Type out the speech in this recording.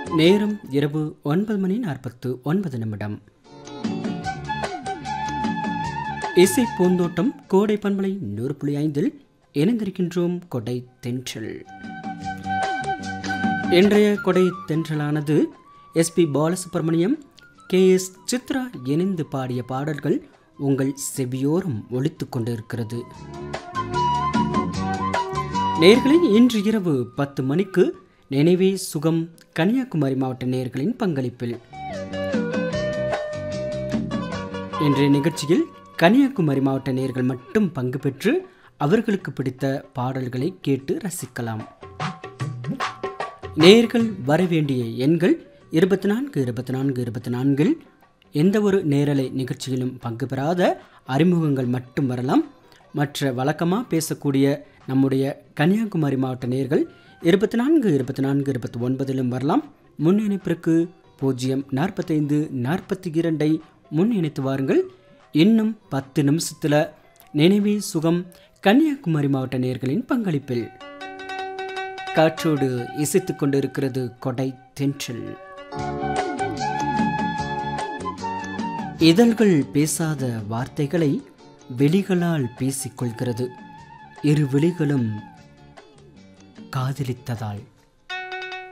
நேரம் இரவு ஒன்பது மணி நாற்பத்து ஒன்பது நிமிடம் இசை பூந்தோட்டம் கோடை பண்பலை நூறு புள்ளி ஐந்தில் இணைந்திருக்கின்றோம் கொடை தென்றல் இன்றைய கொடை தென்றலானது SP Balasubrahmanyam K S Chithra இணைந்து பாடிய பாடல்கள் உங்கள் செவியோரம் ஒலித்துக் கொண்டிருக்கிறது நேர்களை இன்று இரவு பத்து மணிக்கு நினைவே சுகம் கன்னியாகுமரி மாவட்ட நேர்களின் பங்களிப்பில் இன்றைய நிகழ்ச்சியில் கன்னியாகுமரி மாவட்ட நேர்கள் மட்டும் பங்கு பெற்று அவர்களுக்கு பிடித்த பாடல்களை கேட்டு ரசிக்கலாம் நேர்கள் வரவேண்டிய எண்கள் இருபத்தி நான்கு இருபத்தி நான்கு இருபத்தி நான்கில் எந்த ஒரு நேரலை நிகழ்ச்சியிலும் பங்கு பெறாத அறிமுகங்கள் மட்டும் வரலாம் மற்ற வழக்கமாக பேசக்கூடிய நம்முடைய கன்னியாகுமரி மாவட்ட நேர்கள் இருபத்தி நான்கு இருபத்தி நான்கு இருபத்தி ஒன்பதிலும் வரலாம் முன் இணைப்பிற்கு பூஜ்ஜியம் நாற்பத்தைந்து நாற்பத்தி இரண்டை முன் இணைத்து வாருங்கள் இன்னும் பத்து நிமிஷத்தில் நினைவே சுகம் கன்னியாகுமரி மாவட்ட நேர்களின் பங்களிப்பில் காற்றோடு இசைத்துக் கொண்டிருக்கிறது கொடை தென்றல் இதழ்கள் பேசாத வார்த்தைகளை வெளிகளால் பேசிக்கொள்கிறது இரு விழிகளும் காதலித்ததால்